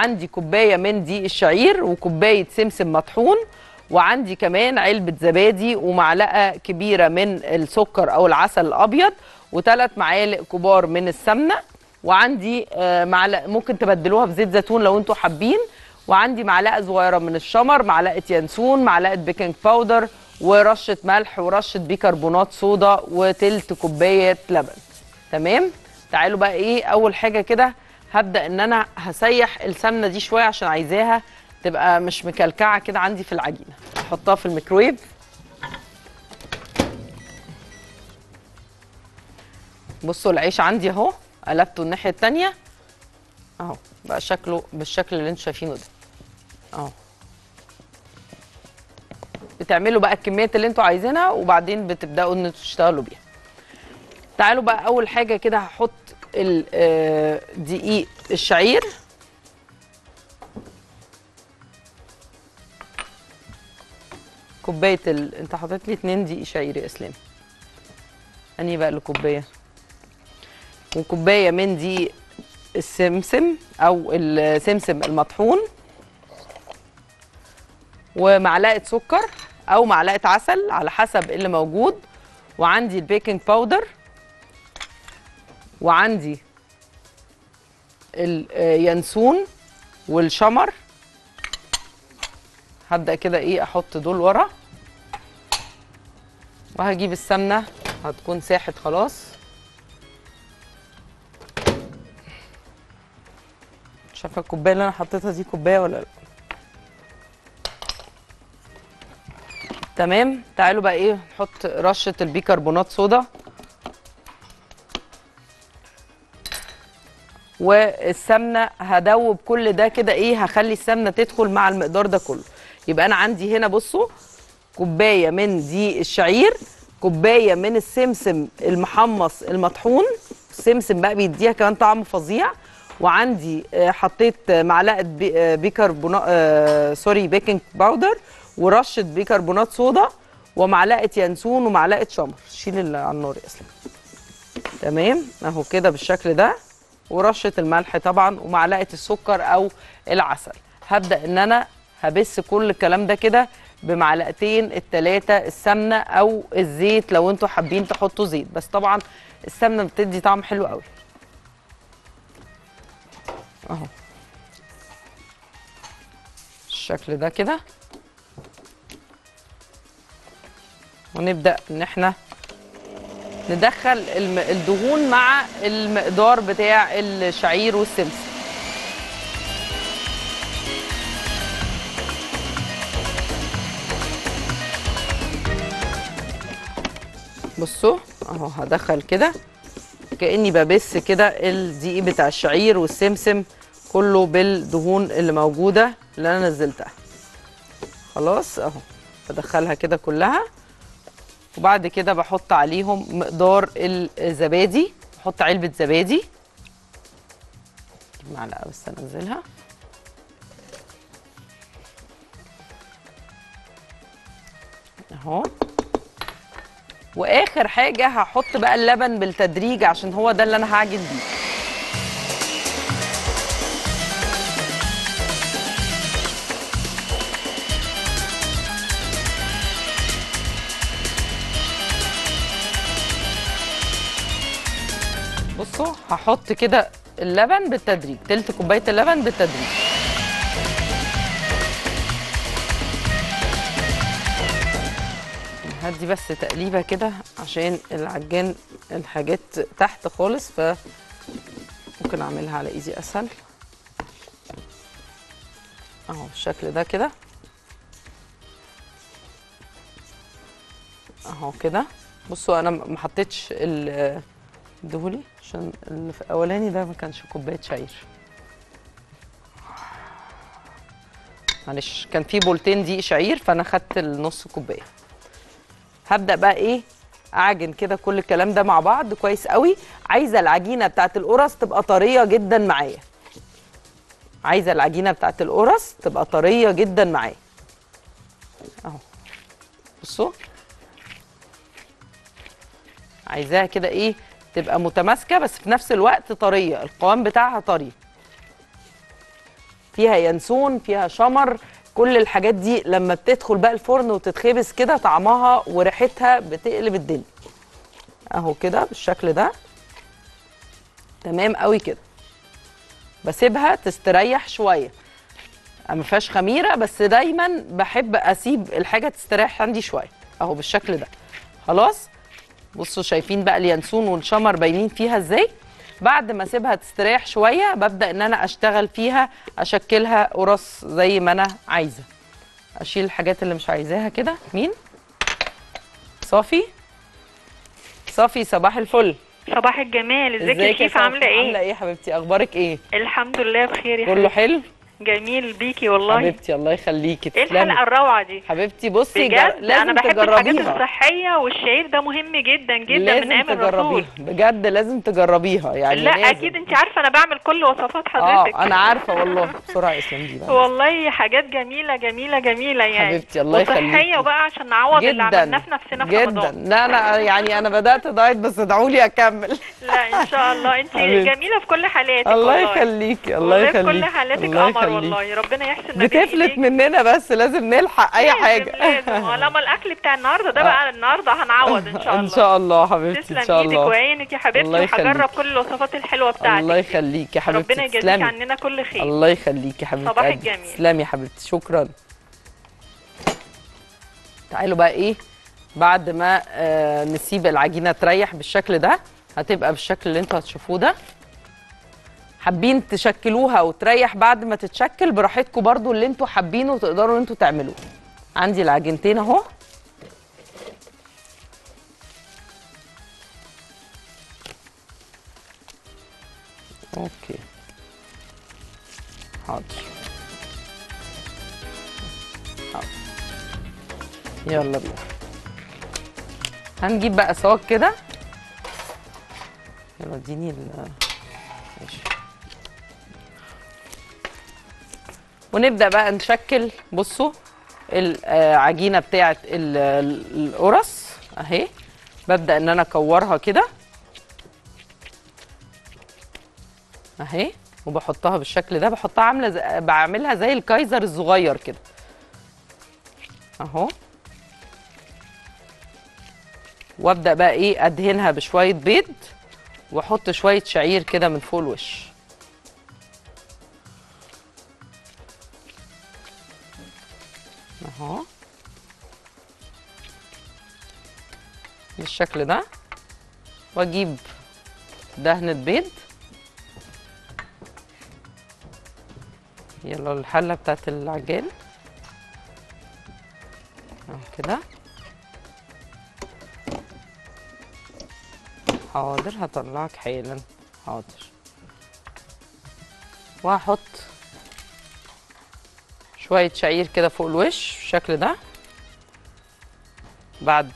عندي كوبايه من دقيق الشعير وكوبايه سمسم مطحون وعندي كمان علبه زبادي ومعلقه كبيره من السكر او العسل الابيض وثلاث معالق كبار من السمنه وعندي آه، معلقه ممكن تبدلوها بزيت زيتون لو انتوا حابين وعندي معلقه صغيره من الشمر معلقه ينسون معلقه بيكنج باودر ورشه ملح ورشه بيكربونات صودا وتلت كوبايه لبن تمام تعالوا بقى ايه اول حاجه كده هبدا ان انا هسيح السمنه دي شويه عشان عايزاها تبقى مش مكلكعه كده عندي في العجينه احطها في الميكرويف بصوا العيش عندي اهو قلبته الناحيه التانية اهو بقى شكله بالشكل اللي انتوا شايفينه ده اهو بتعملوا بقى الكميات اللي انتوا عايزينها وبعدين بتبداوا ان انتوا تشتغلوا بيها تعالوا بقى اول حاجه كده هحط ال- آه، دقيق الشعير كوبايه ال... انت حاطط لي اتنين دقيق شعير يا اسلام انهي بقى الكوبايه وكوبايه من دقيق السمسم او السمسم المطحون ومعلقه سكر او معلقه عسل على حسب اللي موجود وعندي البيكنج باودر وعندي اليانسون والشمر هبدا كده ايه احط دول ورا وهجيب السمنه هتكون ساحت خلاص شايفه الكوبايه اللي انا حطيتها دي كوبايه ولا لا تمام تعالوا بقى ايه نحط رشه البيكربونات صودا والسمنه هدوب كل ده كده ايه هخلي السمنه تدخل مع المقدار ده كله يبقى انا عندي هنا بصوا كوبايه من دي الشعير كوبايه من السمسم المحمص المطحون السمسم بقى بيديها كمان طعم فظيع وعندي آه، حطيت آه، معلقه بي- آه، بيكربونات آه، سوري بيكنج باودر ورشه بيكربونات صودا ومعلقه ينسون ومعلقه شمر شيل اللي على النار يا اسلام تمام اهو كده بالشكل ده ورشه الملح طبعا ومعلقه السكر او العسل هبدا ان انا هبس كل الكلام ده كده بمعلقتين التلاتة السمنه او الزيت لو انتوا حابين تحطوا زيت بس طبعا السمنه بتدي طعم حلو قوي اهو الشكل ده كده ونبدا ان احنا ندخل الم- الدهون مع المقدار بتاع الشعير والسمسم بصوا اهو هدخل كده كاني ببس كده الدقيق بتاع الشعير والسمسم كله بالدهون اللي موجوده اللي انا نزلتها خلاص اهو بدخلها كده كلها وبعد كده بحط عليهم مقدار الزبادي بحط علبه زبادي أجيب معلقه بس انزلها اهو واخر حاجه هحط بقى اللبن بالتدريج عشان هو ده اللي انا هعجن بيه بصوا هحط كده اللبن بالتدريج تلت كوبايه اللبن بالتدريج هدي بس تقليبه كده عشان العجان الحاجات تحت خالص ف ممكن اعملها على ايدي اسهل اهو بالشكل ده كده اهو كده بصوا انا ما حطيتش ال- اديهولي عشان اللي في الاولاني ده ما كانش كوبايه شاير معلش كان في بولتين دقيق شعير فانا خدت النص كوبايه هبدا بقى ايه اعجن كده كل الكلام ده مع بعض كويس قوي عايزه العجينه بتاعت القرص تبقى طريه جدا معايا عايزه العجينه بتاعت القرص تبقى طريه جدا معايا اهو بصوا عايزاها كده ايه تبقى متماسكه بس في نفس الوقت طريه القوام بتاعها طري فيها ينسون فيها شمر كل الحاجات دي لما بتدخل بقى الفرن وتتخبز كده طعمها وريحتها بتقلب الدنيا اهو كده بالشكل ده تمام قوي كده بسيبها تستريح شويه ما فيهاش خميره بس دايما بحب اسيب الحاجه تستريح عندي شويه اهو بالشكل ده خلاص بصوا شايفين بقى اليانسون والشمر باينين فيها ازاي بعد ما اسيبها تستريح شويه ببدا ان انا اشتغل فيها اشكلها قرص زي ما انا عايزه اشيل الحاجات اللي مش عايزاها كده مين صافي صافي صباح الفل صباح الجمال ازيك يا ازيك شيف صافي؟ عامله عامله ايه ايه يا حبيبتي اخبارك ايه الحمد لله بخير يا كله حبيبتي حلو جميل بيكي والله حبيبتي الله يخليكي ايه تسلمي الحلقه الروعه دي حبيبتي بصي جر... بجد لازم انا بحب الحاجات تجربيها الصحيه والشعير ده مهم جدا جدا لازم من ايام الرسول تجربيها بجد لازم تجربيها يعني لا لازم. اكيد انت عارفه انا بعمل كل وصفات اه حضرتك انا عارفه والله بسرعه اسلم دي بقى والله حاجات جميله جميله جميله يعني حبيبتي، الله يخليكي. وصحيه بقى عشان نعوض اللي جدا عملناه في نفسنا في جدا رمضان لا انا يعني انا بدات دايت بس ادعوا لي اكمل لا ان شاء الله انت حبيبتي. جميله في كل حالاتك الله والله. يخليكي الله والله في يخليكي كل حالاتك الله قمر يخليكي. والله ربنا يحسن ما بين بتفلت إيديك. مننا بس لازم نلحق اي لازم- حاجه لازم لما الاكل بتاع النهارده ده بقى النهارده هنعوض ان شاء الله ان شاء الله حبيبتي تسلم ان شاء ايدك الله وعينك يا حبيبتي الله وهجرب يخليك. كل الوصفات الحلوه بتاعتك الله يخليكي يا حبيبتي ربنا يجازيك تسلمي عننا كل خير الله يخليكي يا حبيبتي صباح قلبي. الجميل. تسلمي يا حبيبتي شكرا تعالوا بقى ايه بعد ما آه نسيب العجينه تريح بالشكل ده هتبقى بالشكل اللي انتوا هتشوفوه ده حابين تشكلوها وتريح بعد ما تتشكل براحتكم برضو اللي انتوا حابينه وتقدروا انتوا تعملوه عندي العجينتين اهو اوكي حاضر حاضر يلا بينا هنجيب بقى صاج كده يلا اديني ال ماشي ونبدأ بقى نشكل بصوا العجينة بتاعت ال- ال- القرص اهي ببدأ ان انا اكورها كده اهي وبحطها بالشكل ده بحطها عامله زي بعملها زي الكايزر الصغير كده اهو وابدا بقى ايه ادهنها بشويه بيض واحط شويه شعير كده من فوق الوش اهو بالشكل ده واجيب دهنه بيض يلا الحله بتاعت العجان اهو كده حاضر هطلعك حالا حاضر وهحط شوية شعير كده فوق الوش بالشكل ده بعد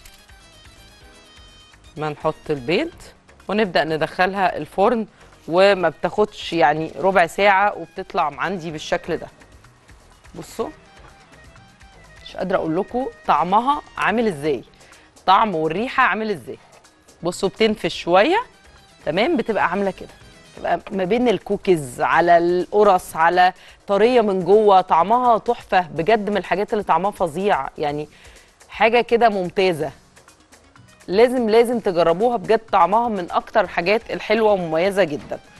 ما نحط البيض ونبدأ ندخلها الفرن وما بتاخدش يعني ربع ساعة وبتطلع عندي بالشكل ده بصوا مش قادرة أقول لكم طعمها عامل إزاي طعم والريحة عامل إزاي بصوا بتنفش شوية تمام بتبقى عاملة كده تبقى ما بين الكوكيز على القرص على طرية من جوه طعمها تحفة بجد من الحاجات اللي طعمها فظيع يعني حاجة كده ممتازة لازم لازم تجربوها بجد طعمها من اكتر الحاجات الحلوه ومميزه جدا